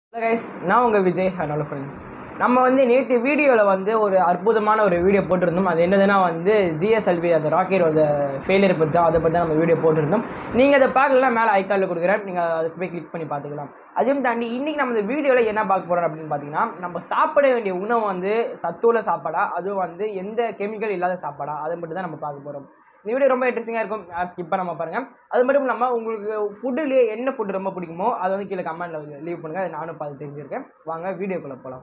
hello guys நான் உங்கள் Vijay hello friends நம்ம வந்து நேற்று வீடியோவில் வந்து ஒரு அற்புதமான ஒரு வீடியோ போட்டிருந்தோம் அது என்னதுன்னா வந்து ஜிஎஸ்எல்வி அந்த ராக்கெட்டோட ஃபெயிலியர் பற்றி தான் அதை பற்றி தான் நம்ம வீடியோ போட்டிருந்தோம் நீங்கள் அதை பார்க்கலாம் மேலே ஐக்காலில் கொடுக்குறேன் நீங்கள் அதுக்கு போய் கிளிக் பண்ணி பார்த்துக்கலாம் அதையும் தாண்டி இன்றைக்கி நம்ம இந்த வீடியோவில் என்ன பார்க்க போகிறோம் அப்படின்னு பார்த்தீங்கன்னா நம்ம சாப்பிட வேண்டிய உணவு வந்து சத்துள்ள சாப்பாடா அதுவும் வந்து எந்த கெமிக்கல் இல்லாத சாப்பாடா அதை மட்டும் தான் நம்ம பார்க்க போகிறோம் இந்த வீடியோ ரொம்ப இன்ட்ரெஸ்டிங்காக இருக்கும் யார் ஸ்கிப் பண்ணாமல் பாருங்கள் அது மட்டும் இல்லாமல் உங்களுக்கு ஃபுட்டுலேயே என்ன ஃபுட் ரொம்ப பிடிக்குமோ அதை வந்து கீழே கமெண்ட்டில் லீவ் பண்ணுங்கள் அதை நானும் பார்த்து தெரிஞ்சிருக்கேன் வாங்க வீடியோக்குள்ளே போகலாம்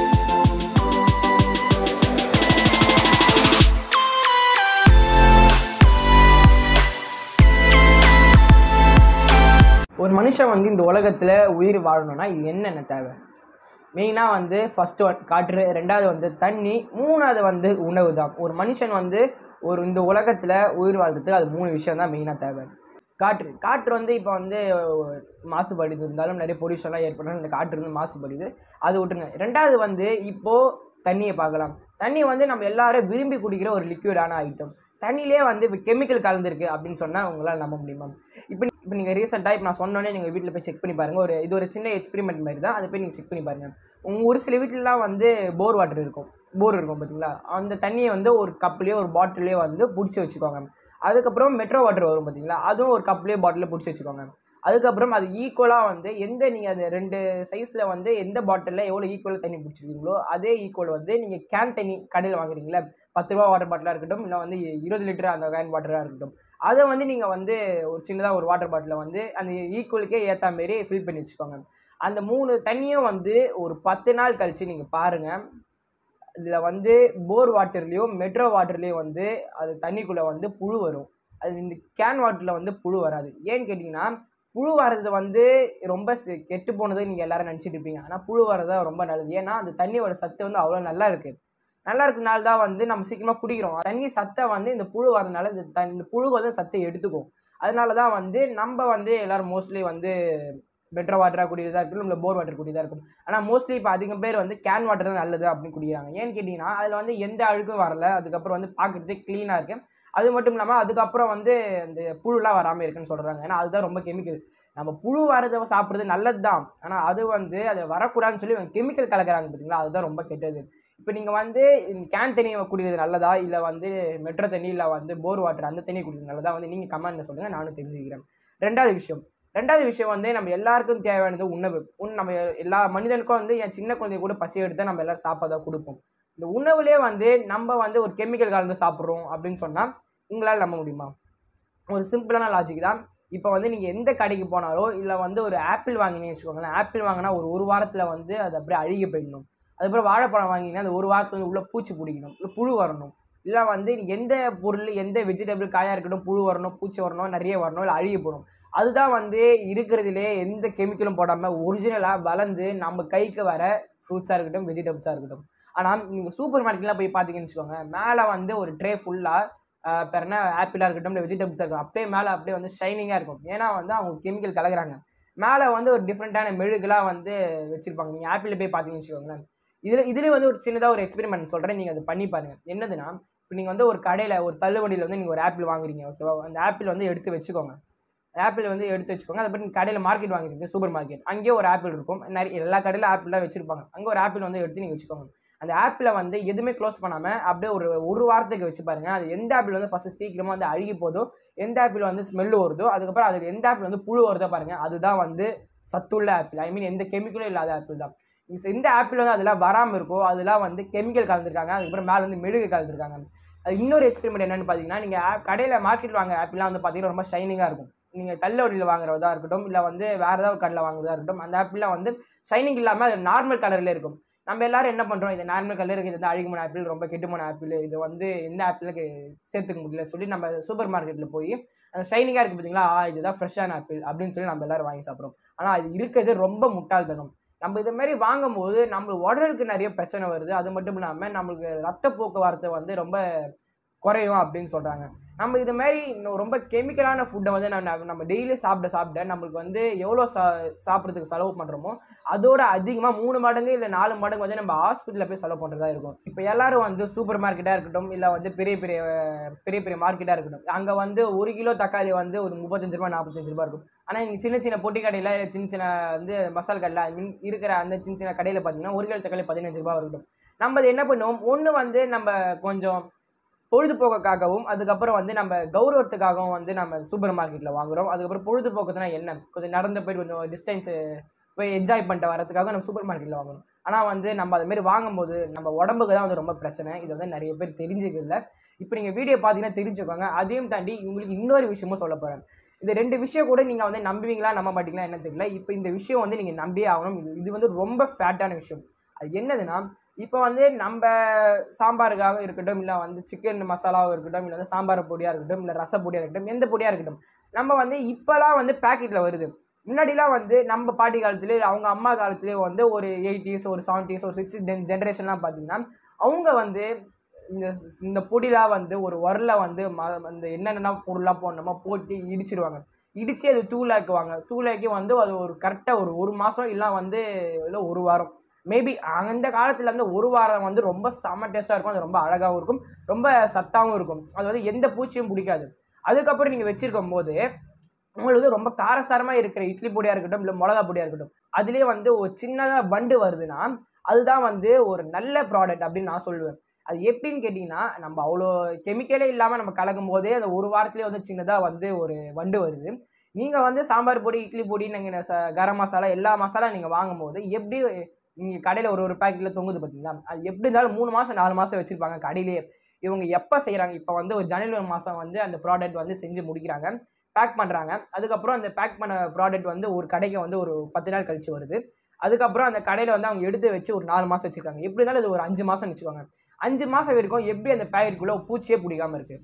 ஒரு மனுஷன் வந்து இந்த உலகத்தில் உயிர் வாழணும்னா இது என்னென்ன தேவை மெயினாக வந்து ஃபஸ்ட்டு ஒன் காற்று ரெண்டாவது வந்து தண்ணி மூணாவது வந்து உணவு தான் ஒரு மனுஷன் வந்து ஒரு இந்த உலகத்தில் உயிர் வாழ்றதுக்கு அது மூணு விஷயம் தான் மெயினாக தேவை காற்று காற்று வந்து இப்போ வந்து மாசுபடுது இருந்தாலும் நிறைய பொல்யூஷன்லாம் ஏற்படுறாங்க இந்த காற்று வந்து மாசுபடுது அது விட்டுருங்க ரெண்டாவது வந்து இப்போது தண்ணியை பார்க்கலாம் தண்ணி வந்து நம்ம எல்லாரும் விரும்பி குடிக்கிற ஒரு லிக்விடான ஐட்டம் தண்ணியிலே வந்து இப்போ கெமிக்கல் கலந்துருக்கு அப்படின்னு சொன்னால் உங்களால் நம்ப முடியுமா இப்போ இப்போ நீங்கள் ரீசெண்டாக இப்போ நான் சொன்னோன்னே நீங்கள் வீட்டில் போய் செக் பண்ணி பாருங்கள் ஒரு இது ஒரு சின்ன எக்ஸ்பெரிமெண்ட் மாதிரி தான் அதை போய் நீங்கள் செக் பண்ணி பாருங்கள் உங்கள் ஒரு சில வீட்டிலலாம் வந்து போர் வாட்டர் இருக்கும் போர் இருக்கும் பார்த்தீங்களா அந்த தண்ணியை வந்து ஒரு கப்லேயோ ஒரு பாட்டிலையோ வந்து பிடிச்சி வச்சுக்கோங்க அதுக்கப்புறம் மெட்ரோ வாட்டர் வரும் பார்த்தீங்களா அதுவும் ஒரு கப்லேயோ பாட்டிலையோ பிடிச்சி வச்சுக்கோங்க அதுக்கப்புறம் அது ஈக்குவலாக வந்து எந்த நீங்கள் அந்த ரெண்டு சைஸில் வந்து எந்த பாட்டிலில் எவ்வளோ ஈக்குவலாக தண்ணி பிடிச்சிருக்கீங்களோ அதே ஈக்குவல் வந்து நீங்கள் கேன் தண்ணி கடையில் வாங்குறீங்களா பத்து ரூபா வாட்டர் பாட்டிலாக இருக்கட்டும் இல்லை வந்து இருபது லிட்டர் அந்த கேன் வாட்டராக இருக்கட்டும் அதை வந்து நீங்கள் வந்து ஒரு சின்னதாக ஒரு வாட்டர் பாட்டிலில் வந்து அந்த ஈக்குவலுக்கே ஏற்ற மாரி ஃபில் பண்ணி வச்சுக்கோங்க அந்த மூணு தண்ணியும் வந்து ஒரு பத்து நாள் கழித்து நீங்கள் பாருங்கள் இதில் வந்து போர் வாட்டர்லேயோ மெட்ரோ வாட்டர்லேயோ வந்து அது தண்ணிக்குள்ளே வந்து புழு வரும் அது இந்த கேன் வாட்டரில் வந்து புழு வராது ஏன்னு கேட்டிங்கன்னா புழு வர்றது வந்து ரொம்ப சி- கெட்டு போனது நீங்கள் எல்லாரும் நினச்சிட்டு இருப்பீங்க ஆனால் புழு வர்றது தான் ரொம்ப நல்லது ஏன்னா அந்த தண்ணியோட சத்து வந்து அவ்வளோ நல்லா இருக்குது நல்லா இருக்கனால தான் வந்து நம்ம சீக்கிரமாக குடிக்கிறோம் தண்ணி சத்தை வந்து இந்த புழு வரதுனால இந்த தண்ணி இந்த புழு வந்து சத்தை எடுத்துக்கும் அதனால தான் வந்து நம்ம வந்து எல்லோரும் மோஸ்ட்லி வந்து பெட்டர் வாட்டராக குடிக்கிறதா இருக்கட்டும் இல்லை போர் வாட்டர் குடிக்கிறதா இருக்கும் ஆனால் மோஸ்ட்லி இப்போ அதிகம் பேர் வந்து கேன் வாட்டர் தான் நல்லது அப்படின்னு குடிக்கிறாங்க ஏன்னு கேட்டிங்கன்னா அதில் வந்து எந்த அழுக்கும் வரல அதுக்கப்புறம் வந்து பார்க்குறதுக்கு க்ளீனாக இருக்கு அது மட்டும் இல்லாமல் அதுக்கப்புறம் வந்து இந்த புழுலாம் வராமல் இருக்குன்னு சொல்கிறாங்க ஏன்னா அதுதான் ரொம்ப கெமிக்கல் நம்ம புழு வரதை சாப்பிட்றது நல்லது தான் ஆனால் அது வந்து அது வரக்கூடாதுன்னு சொல்லி கெமிக்கல் கலக்கிறாங்க பார்த்தீங்களா அதுதான் ரொம்ப கெட்டது இப்போ நீங்கள் வந்து கேன் தண்ணி குடிக்கிறது நல்லதா இல்லை வந்து மெட்ரோ தண்ணி இல்லை வந்து போர் வாட்டர் அந்த தண்ணி குடிக்கிறது நல்லதா வந்து நீங்கள் கமெண்ட்டில் சொல்லுங்கள் நானும் தெரிஞ்சுக்கிறேன் ரெண்டாவது விஷயம் ரெண்டாவது விஷயம் வந்து நம்ம எல்லாருக்கும் தேவையானது உணவு உண் நம்ம எல்லா மனிதனுக்கும் வந்து என் சின்ன குழந்தை கூட பசி எடுத்தால் நம்ம எல்லாரும் சாப்பாடு தான் கொடுப்போம் இந்த உணவுலேயே வந்து நம்ம வந்து ஒரு கெமிக்கல் கலந்து சாப்பிட்றோம் அப்படின்னு சொன்னால் உங்களால் நம்ப முடியுமா ஒரு சிம்பிளான லாஜிக் தான் இப்போ வந்து நீங்கள் எந்த கடைக்கு போனாலோ இல்லை வந்து ஒரு ஆப்பிள் வாங்கினீங்கன்னு வச்சுக்கோங்களேன் ஆப்பிள் வாங்கினா ஒரு ஒரு வாரத்தில் வந்து அது அப்படியே அழுகி போயிடணும் அதுக்கப்புறம் வாழைப்பழம் வாங்கினீங்கன்னா அந்த ஒரு வாரத்தில் வந்து உள்ளே பூச்சி பிடிக்கணும் இல்லை புழு வரணும் இல்லை வந்து நீங்க எந்த பொருள் எந்த வெஜிடபிள் காயாக இருக்கட்டும் புழு வரணும் பூச்சி வரணும் நிறைய வரணும் இல்லை அழுகி போகணும் அதுதான் வந்து இருக்கிறதுலே எந்த கெமிக்கலும் போடாமல் ஒரிஜினலாக வளர்ந்து நம்ம கைக்கு வர ஃப்ரூட்ஸாக இருக்கட்டும் வெஜிடபிள்ஸாக இருக்கட்டும் ஆனால் நீங்கள் சூப்பர் மார்க்கெட்லாம் போய் பார்த்தீங்கன்னு வச்சுக்கோங்க மேலே வந்து ஒரு ட்ரே ஃபுல்லாக பிறனா ஆப்பிளாக இருக்கட்டும் இல்லை வெஜிடபிள்ஸாக இருக்கட்டும் அப்படியே மேலே அப்படியே வந்து ஷைனிங்காக இருக்கும் ஏன்னா வந்து அவங்க கெமிக்கல் கலக்குறாங்க மேலே வந்து ஒரு டிஃப்ரெண்ட்டான மெழுகுலாம் வந்து வச்சுருப்பாங்க நீங்கள் ஆப்பிளில் போய் பார்த்தீங்கன்னு வச்சுக்கோங்களேன் இதில் இதுலேயே வந்து ஒரு சின்னதாக ஒரு எக்ஸ்பெரிமெண்ட் சொல்கிறேன் நீங்கள் அதை பண்ணி பாருங்கள் என்னதுன்னா இப்போ நீங்கள் வந்து ஒரு கடையில் ஒரு தள்ளுவண்டியில் வந்து நீங்கள் ஒரு ஆப்பிள் வாங்குறீங்க ஓகேவா அந்த ஆப்பிள் வந்து எடுத்து வச்சுக்கோங்க ஆப்பிள் வந்து எடுத்து வச்சுக்கோங்க அதை பற்றி கடையில் மார்க்கெட் வாங்கிருக்கீங்க சூப்பர் மார்க்கெட் அங்கேயே ஒரு ஆப்பிள் இருக்கும் நிறைய எல்லா கடையிலும் ஆப்பிளாக வச்சிருப்பாங்க அங்கே ஒரு ஆப்பிள் வந்து எடுத்து நீங்கள் வச்சுக்கோங்க அந்த ஆப்பிளை வந்து எதுவுமே க்ளோஸ் பண்ணாமல் அப்படியே ஒரு ஒரு வாரத்துக்கு வச்சு பாருங்க அது எந்த ஆப்பிள் வந்து ஃபஸ்ட்டு சீக்கிரமாக வந்து அழுகி போதோ எந்த ஆப்பிள் வந்து ஸ்மெல் வருதோ அதுக்கப்புறம் அதில் எந்த ஆப்பிள் வந்து புழு வருதோ பாருங்க அதுதான் வந்து சத்துள்ள ஆப்பிள் ஐ மீன் எந்த கெமிக்கலும் இல்லாத ஆப்பிள் தான் இது எந்த ஆப்பிள் வந்து அதெல்லாம் வராமல் இருக்கோ அதெல்லாம் வந்து கெமிக்கல் கலந்துருக்காங்க அதுக்கப்புறம் மேலே வந்து மெழுகு கலந்துருக்காங்க அது இன்னொரு எக்ஸ்பெரிமெண்ட் என்னன்னு பார்த்தீங்கன்னா நீங்கள் கடையில் மார்க்கெட்டில் வாங்குற ஆப்பிள்லாம் வந்து பார்த்தீங்கன்னா ரொம்ப ஷைனிங்காக இருக்கும் நீங்கள் தள்ளுவண்டியில் வாங்குறதா இருக்கட்டும் இல்லை வந்து வேறு ஏதாவது ஒரு கடையில் வாங்குறதா இருக்கட்டும் அந்த ஆப்பிள்லாம் வந்து ஷைனிங் இல்லாமல் அது நார்மல் கலரில் இருக்கும் நம்ம எல்லாரும் என்ன பண்ணுறோம் இது நார்மல் கலர் இருக்குது இது வந்து அழுகு போன ஆப்பிள் ரொம்ப கெட்டு போன ஆப்பிள் இது வந்து எந்த ஆப்பிளில் சேர்த்துக்க முடியல சொல்லி நம்ம சூப்பர் மார்க்கெட்டில் போய் அந்த ஷைனிங்காக இருக்குது பார்த்தீங்களா ஆ இதுதான் ஃப்ரெஷ்ஷான ஆப்பிள் அப்படின்னு சொல்லி நம்ம எல்லாரும் வாங்கி சாப்பிட்றோம் ஆனால் அது இருக்கிறது ரொம்ப முட்டாள்தனம் நம்ம இது மாதிரி வாங்கும்போது நம்ம உடலுக்கு நிறைய பிரச்சனை வருது அது மட்டும் இல்லாமல் நம்மளுக்கு ரத்த போக்குவரத்து வந்து ரொம்ப குறையும் அப்படின்னு சொல்கிறாங்க நம்ம இது மாதிரி இன்னும் ரொம்ப கெமிக்கலான ஃபுட்டை வந்து நம்ம நம்ம டெய்லி சாப்பிட சாப்பிட நம்மளுக்கு வந்து எவ்வளோ சா சாப்பிட்றதுக்கு செலவு பண்ணுறோமோ அதோட அதிகமாக மூணு மடங்கு இல்லை நாலு மடங்கு வந்து நம்ம ஹாஸ்பிட்டலில் போய் செலவு பண்ணுறதா இருக்கும் இப்போ எல்லாரும் வந்து சூப்பர் மார்க்கெட்டாக இருக்கட்டும் இல்லை வந்து பெரிய பெரிய பெரிய பெரிய மார்க்கெட்டாக இருக்கட்டும் அங்கே வந்து ஒரு கிலோ தக்காளி வந்து ஒரு முப்பத்தஞ்சு ரூபா நாற்பத்தஞ்சு ரூபா இருக்கும் ஆனால் இங்கே சின்ன சின்ன பொட்டி கடையில் சின்ன சின்ன வந்து மசால் கடையில் ஐ மீன் இருக்கிற அந்த சின்ன சின்ன கடையில் பார்த்தீங்கன்னா ஒரு கிலோ தக்காளி பதினஞ்சு ரூபா இருக்கட்டும் நம்ம அது என்ன பண்ணுவோம் ஒன்று வந்து நம்ம கொஞ்சம் பொழுதுபோக்குக்காகவும் அதுக்கப்புறம் வந்து நம்ம கௌரவத்துக்காகவும் வந்து நம்ம சூப்பர் மார்க்கெட்டில் வாங்குறோம் அதுக்கப்புறம் பொழுதுபோக்குதுனா என்ன கொஞ்சம் நடந்து போயிட்டு கொஞ்சம் டிஸ்டன்ஸு போய் என்ஜாய் பண்ணிட்டு வரதுக்காக நம்ம சூப்பர் மார்க்கெட்டில் வாங்கணும் ஆனால் வந்து நம்ம அது மாதிரி வாங்கும்போது நம்ம உடம்புக்கு தான் வந்து ரொம்ப பிரச்சனை இது வந்து நிறைய பேர் தெரிஞ்சுக்கல இப்போ நீங்கள் வீடியோ பார்த்தீங்கன்னா தெரிஞ்சுக்கோங்க அதையும் தாண்டி உங்களுக்கு இன்னொரு விஷயமும் சொல்ல போகிறேன் இந்த ரெண்டு விஷயம் கூட நீங்கள் வந்து நம்புவீங்களா நம்ப மாட்டீங்களா என்ன தெரியல இப்போ இந்த விஷயம் வந்து நீங்கள் நம்பியே ஆகணும் இது இது வந்து ரொம்ப ஃபேட்டான விஷயம் அது என்னதுன்னா இப்போ வந்து நம்ம சாம்பாருக்காக இருக்கட்டும் இல்லை வந்து சிக்கன் மசாலாவாக இருக்கட்டும் இல்லை வந்து சாம்பார் பொடியாக இருக்கட்டும் இல்லை ரச பொடியாக இருக்கட்டும் எந்த பொடியாக இருக்கட்டும் நம்ம வந்து இப்போலாம் வந்து பேக்கெட்டில் வருது முன்னாடிலாம் வந்து நம்ம பாட்டி காலத்துலேயே இல்லை அவங்க அம்மா காலத்துலேயே வந்து ஒரு எயிட்டிஸ் ஒரு செவன்ட்டீஸ் ஒரு சிக்ஸ்டி ஜென்ரேஷன்லாம் பார்த்தீங்கன்னா அவங்க வந்து இந்த இந்த பொடிலாம் வந்து ஒரு உரலில் வந்து ம அந்த என்னென்ன பொருள்லாம் போடணுமோ போட்டு இடிச்சிடுவாங்க இடித்து அது தூளாக்குவாங்க தூளாக்கி வந்து அது ஒரு கரெக்டாக ஒரு ஒரு மாதம் இல்லை வந்து இல்லை ஒரு வாரம் மேபி அந்த காலத்தில் வந்து ஒரு வாரம் வந்து ரொம்ப செம்ம டேஸ்ட்டாக இருக்கும் அது ரொம்ப அழகாகவும் இருக்கும் ரொம்ப சத்தாகவும் இருக்கும் அது வந்து எந்த பூச்சியும் பிடிக்காது அதுக்கப்புறம் நீங்கள் வச்சிருக்கும் போது உங்களுக்கு வந்து ரொம்ப காரசாரமாக இருக்கிற இட்லி பொடியாக இருக்கட்டும் இல்லை மிளகா பொடியாக இருக்கட்டும் அதுலேயே வந்து ஒரு சின்னதாக வண்டு வருதுன்னா அதுதான் வந்து ஒரு நல்ல ப்ராடக்ட் அப்படின்னு நான் சொல்லுவேன் அது எப்படின்னு கேட்டிங்கன்னா நம்ம அவ்வளோ கெமிக்கலே இல்லாமல் நம்ம கலக்கும் போதே அந்த ஒரு வாரத்துலேயே வந்து சின்னதாக வந்து ஒரு வண்டு வருது நீங்கள் வந்து சாம்பார் பொடி இட்லி பொடி நீங்கள் ச கரம் மசாலா எல்லா மசாலா நீங்கள் வாங்கும்போது எப்படி நீங்கள் கடையில் ஒரு ஒரு பேக்கெட்டில் தொங்குது பார்த்தீங்களா அது எப்படி இருந்தாலும் மூணு மாதம் நாலு மாதம் வச்சுருப்பாங்க கடையிலேயே இவங்க எப்போ செய்கிறாங்க இப்போ வந்து ஒரு ஜனவரி மாதம் வந்து அந்த ப்ராடக்ட் வந்து செஞ்சு முடிக்கிறாங்க பேக் பண்ணுறாங்க அதுக்கப்புறம் அந்த பேக் பண்ண ப்ராடக்ட் வந்து ஒரு கடைக்கு வந்து ஒரு பத்து நாள் கழிச்சு வருது அதுக்கப்புறம் அந்த கடையில் வந்து அவங்க எடுத்து வச்சு ஒரு நாலு மாதம் வச்சுருக்காங்க எப்படி இருந்தாலும் இது ஒரு அஞ்சு மாதம் வச்சுக்கோங்க அஞ்சு மாதம் வரைக்கும் எப்படி அந்த பேக்கெட்டுக்குள்ளே பூச்சியே பிடிக்காம இருக்குது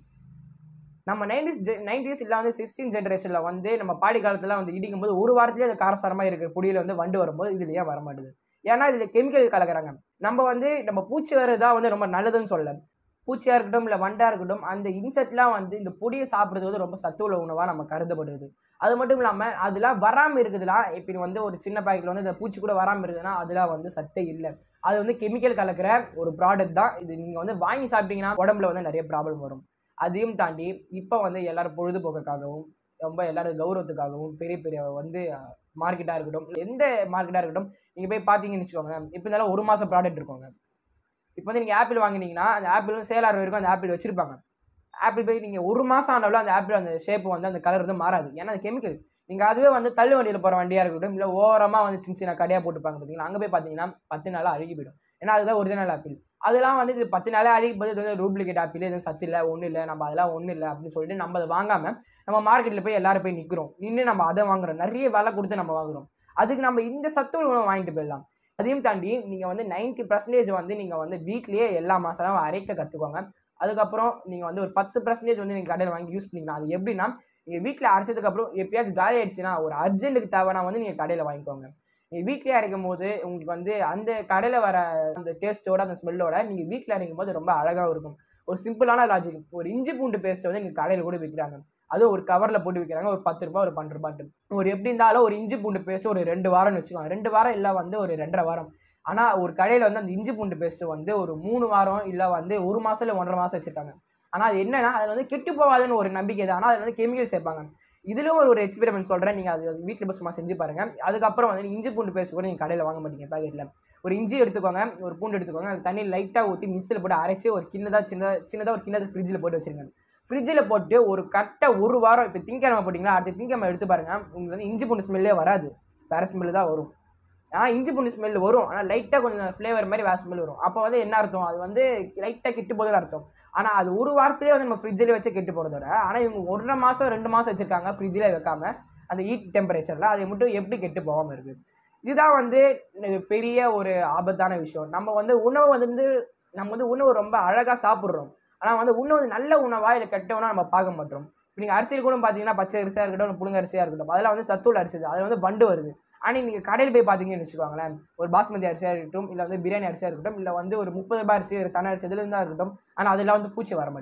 நம்ம நைன்டிஸ் ஜெ நைன்டிஸ் இல்லை வந்து சிக்ஸ்டீன் ஜென்ரேஷனில் வந்து நம்ம பாடி காலத்தில் வந்து இடிக்கும் போது ஒரு வாரத்துலேயே அது காரசாரமாக இருக்கிற பொடியில் வந்து வண்டு வரும்போது இதில் ஏன் வர மாட்டுது ஏன்னா இதில் கெமிக்கல் கலக்குறாங்க நம்ம வந்து நம்ம பூச்சி வரதா வந்து ரொம்ப நல்லதுன்னு சொல்லல பூச்சியாக இருக்கட்டும் இல்லை வண்டாக இருக்கட்டும் அந்த இன்செக்ட்லாம் வந்து இந்த பொடியை சாப்பிட்றது வந்து ரொம்ப சத்துள்ள உணவாக நம்ம கருதப்படுது அது மட்டும் இல்லாமல் அதெல்லாம் வராமல் இருக்குதுலாம் இப்போ வந்து ஒரு சின்ன பாக்கெட்டில் வந்து இந்த பூச்சி கூட வராமல் இருக்குதுன்னா அதெல்லாம் வந்து சத்தே இல்லை அது வந்து கெமிக்கல் கலக்கிற ஒரு ப்ராடக்ட் தான் இது நீங்கள் வந்து வாங்கி சாப்பிட்டீங்கன்னா உடம்புல வந்து நிறைய ப்ராப்ளம் வரும் அதையும் தாண்டி இப்போ வந்து எல்லாரும் பொழுதுபோக்குக்காகவும் ரொம்ப எல்லாரும் கௌரவத்துக்காகவும் பெரிய பெரிய வந்து மார்க்கெட்டாக இருக்கட்டும் எந்த மார்க்கெட்டாக இருக்கட்டும் நீங்கள் போய் பார்த்தீங்கன்னு வச்சுக்கோங்களேன் இப்போ இருந்தாலும் ஒரு மாதம் ப்ராடக்ட் இருக்கோங்க இப்போ வந்து நீங்கள் ஆப்பிள் வாங்கினீங்கன்னா அந்த ஆப்பிள் வந்து சேல் ஆகிற வரைக்கும் அந்த ஆப்பிள் வச்சிருப்பாங்க ஆப்பிள் போய் நீங்கள் ஒரு மாதம் ஆனாலும் அந்த ஆப்பிள் அந்த ஷேப் வந்து அந்த கலர் வந்து மாறாது ஏன்னா அது கெமிக்கல் நீங்கள் அதுவே வந்து தள்ளு வண்டியில் போகிற வண்டியாக இருக்கட்டும் இல்லை ஓரமாக வந்து சின்ன சின்ன கடையாக போட்டுப்பாங்க பார்த்தீங்கன்னா அங்கே போய் பார்த்தீங்கன்னா பத்து நாளாக அழுகி போயிடும் ஏன்னா அதுதான் ஒரிஜினல் ஆப்பிள் அதெல்லாம் வந்து இது பத்து நாளே அழுகி போது இது வந்து டூப்ளிகேட் ஆப்பிள் எதுவும் சத்து இல்லை ஒன்றும் இல்லை நம்ம அதெல்லாம் ஒன்றும் இல்லை அப்படின்னு சொல்லிட்டு நம்ம அதை வாங்காமல் நம்ம மார்க்கெட்டில் போய் எல்லாரும் போய் நிற்கிறோம் நின்று நம்ம அதை வாங்குறோம் நிறைய விலை கொடுத்து நம்ம வாங்குறோம் அதுக்கு நம்ம இந்த சத்து உணவு வாங்கிட்டு போயிடலாம் அதையும் தாண்டி நீங்கள் வந்து நைன்ட்டி பர்சன்டேஜ் வந்து நீங்கள் வந்து வீட்லேயே எல்லா மசாலாவும் அரைக்க கற்றுக்கோங்க அதுக்கப்புறம் நீங்கள் வந்து ஒரு பத்து பர்சன்டேஜ் வந்து நீங்கள் கடையில் வாங்கி யூஸ் பண்ணிக்கலாம் அது எப்படின்னா நீங்கள் வீட்டில் அரைச்சதுக்கப்புறம் எப்பயாச்சும் காலி ஆயிடுச்சுன்னா ஒரு அர்ஜென்ட்டுக்கு தேவைன்னா வந்து நீங்கள் கடையில் வாங்கிக்கோங்க நீங்கள் வீட்லேயே அரைக்கும் போது உங்களுக்கு வந்து அந்த கடையில் வர அந்த டேஸ்ட்டோட அந்த ஸ்மெல்லோட நீங்கள் வீட்டில் அரைக்கும் போது ரொம்ப அழகாகவும் இருக்கும் ஒரு சிம்பிளான லாஜிக் ஒரு இஞ்சி பூண்டு பேஸ்ட்டை வந்து நீங்கள் கடையில் கூட விற்கிறாங்க அதுவும் ஒரு கவரில் போட்டு விற்கிறாங்க ஒரு பத்து ரூபா ஒரு பன்னெண்டு ரூபாட்டு ஒரு எப்படி இருந்தாலும் ஒரு இஞ்சி பூண்டு பேஸ்ட் ஒரு ரெண்டு வாரம்னு வச்சுக்கோங்க ரெண்டு வாரம் இல்லை வந்து ஒரு ரெண்டரை வாரம் ஆனால் ஒரு கடையில் வந்து அந்த இஞ்சி பூண்டு பேஸ்ட்டு வந்து ஒரு மூணு வாரம் இல்லை வந்து ஒரு மாதம் இல்லை ஒன்றரை மாதம் வச்சுருக்காங்க ஆனால் அது என்னன்னா அது வந்து கெட்டு போகாதுன்னு ஒரு நம்பிக்கை தான் ஆனால் அதில் வந்து கெமிக்கல் சேர்ப்பாங்க இதுலேயும் ஒரு எக்ஸ்பெரிமெண்ட் சொல்கிறேன் நீங்கள் அது வீட்டில் போய் சும்மா செஞ்சு பாருங்கள் அதுக்கப்புறம் வந்து இஞ்சி பூண்டு பேஸ்ட் கூட நீங்கள் கடையில் வாங்க மாட்டீங்க பேக்கெட்டில் ஒரு இஞ்சி எடுத்துக்கோங்க ஒரு பூண்டு எடுத்துக்கோங்க அது தண்ணி லைட்டாக ஊற்றி மிக்சியில் போட்டு அரைச்சி ஒரு கிண்ணதாக சின்ன சின்னதாக ஒரு கிண்ணத்தை ஃப்ரிட்ஜில் போட்டு வச்சுருங்க ஃப்ரிட்ஜில் போட்டு ஒரு கரெக்டாக ஒரு வாரம் இப்போ திங்கக்கிழமை போட்டிங்களா அடுத்த திங்கக்கிழமை எடுத்து பாருங்கள் உங்களுக்கு வந்து இஞ்சி பூண்டு ஸ்மெல்லே வராது வேறு ஸ்மெல்லு தான் வரும் ஆனால் இஞ்சி பூண்டு ஸ்மெல் வரும் ஆனால் லைட்டாக கொஞ்சம் ஃப்ளேவர் மாதிரி வேறு ஸ்மெல் வரும் அப்போ வந்து என்ன அர்த்தம் அது வந்து லைட்டாக கெட்டு போகுதுன்னு அர்த்தம் ஆனால் அது ஒரு வாரத்திலே வந்து நம்ம ஃப்ரிட்ஜில் வச்சு கெட்டு போகிறதோட ஆனால் இவங்க ஒன்றரை மாதம் ரெண்டு மாதம் வச்சுருக்காங்க ஃப்ரிட்ஜில் வைக்காம அந்த ஹீட் டெம்பரேச்சரில் அதை மட்டும் எப்படி கெட்டு போகாமல் இருக்குது இதுதான் வந்து பெரிய ஒரு ஆபத்தான விஷயம் நம்ம வந்து உணவு வந்து நம்ம வந்து உணவு ரொம்ப அழகாக சாப்பிட்றோம் ஆனால் வந்து உணவு வந்து நல்ல உணவா இல்லை கெட்டவனா நம்ம பார்க்க மாட்டோம் இப்போ நீங்கள் அரிசியில் கூட பார்த்தீங்கன்னா பச்சை அரிசியாக இருக்கட்டும் புழுங்க அரிசியாக இருக்கட்டும் அதெல்லாம் வந்து சத்துள்ள அரிசி அதில் வந்து வண்டு வருது ஆனால் நீங்கள் கடையில் போய் பார்த்தீங்கன்னு வச்சுக்கோங்களேன் ஒரு பாஸ்மதி அரிசியாக இருக்கட்டும் இல்லை வந்து பிரியாணி அரிசியாக இருக்கட்டும் இல்லை வந்து ஒரு முப்பது ரூபாய் அரிசி ஒரு தன அரிசி எதுலேருந்து இருக்கட்டும் ஆனால் அதெல்லாம் வந்து பூச்சி வர மாட்டேது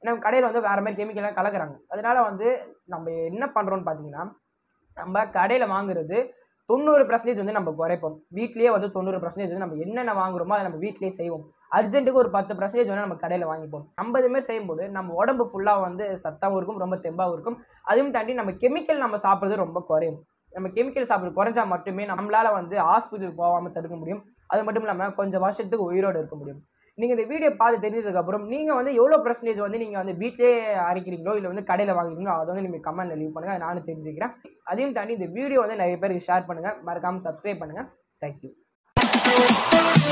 ஏன்னா கடையில் வந்து வேறு மாதிரி கெமிக்கல்லாம் கலக்குறாங்க அதனால வந்து நம்ம என்ன பண்ணுறோம்னு பார்த்தீங்கன்னா நம்ம கடையில் வாங்குறது தொண்ணூறு பர்சன்டேஜ் வந்து நம்ம குறைப்போம் வீட்லேயே வந்து தொண்ணூறு பர்சன்டேஜ் வந்து நம்ம என்னென்ன வாங்குறோமோ அதை நம்ம வீட்லேயே செய்வோம் அர்ஜென்ட்டுக்கு ஒரு பத்து பர்சன்டேஜ் வந்து நம்ம கடையில் வாங்கிப்போம் நம்ம இதுமாரி செய்யும்போது நம்ம உடம்பு ஃபுல்லாக வந்து சத்தாகவும் இருக்கும் ரொம்ப தெம்பாகவும் இருக்கும் அதையும் தாண்டி நம்ம கெமிக்கல் நம்ம சாப்பிட்றது ரொம்ப குறையும் நம்ம கெமிக்கல் சாப்பிட்றது குறைஞ்சா மட்டுமே நம்மளால வந்து ஹாஸ்பிட்டல் போகாமல் தடுக்க முடியும் அது மட்டும் இல்லாமல் கொஞ்சம் வருஷத்துக்கு உயிரோடு இருக்க முடியும் நீங்கள் இந்த வீடியோ பார்த்து தெரிஞ்சதுக்கப்புறம் நீங்கள் வந்து எவ்வளோ பர்சன்டேஜ் வந்து நீங்கள் வந்து வீட்டிலே அரைக்கிறீங்களோ இல்லை வந்து கடையில் வாங்குறீங்களோ அதை வந்து நீங்கள் கமெண்ட்டில் லீவ் பண்ணுங்கள் அதை நானும் தெரிஞ்சுக்கிறேன் அதையும் தாண்டி இந்த வீடியோ வந்து நிறைய பேருக்கு ஷேர் பண்ணுங்கள் மறக்காமல் சப்ஸ்கிரைப் பண்ணுங்கள் தேங்க்யூ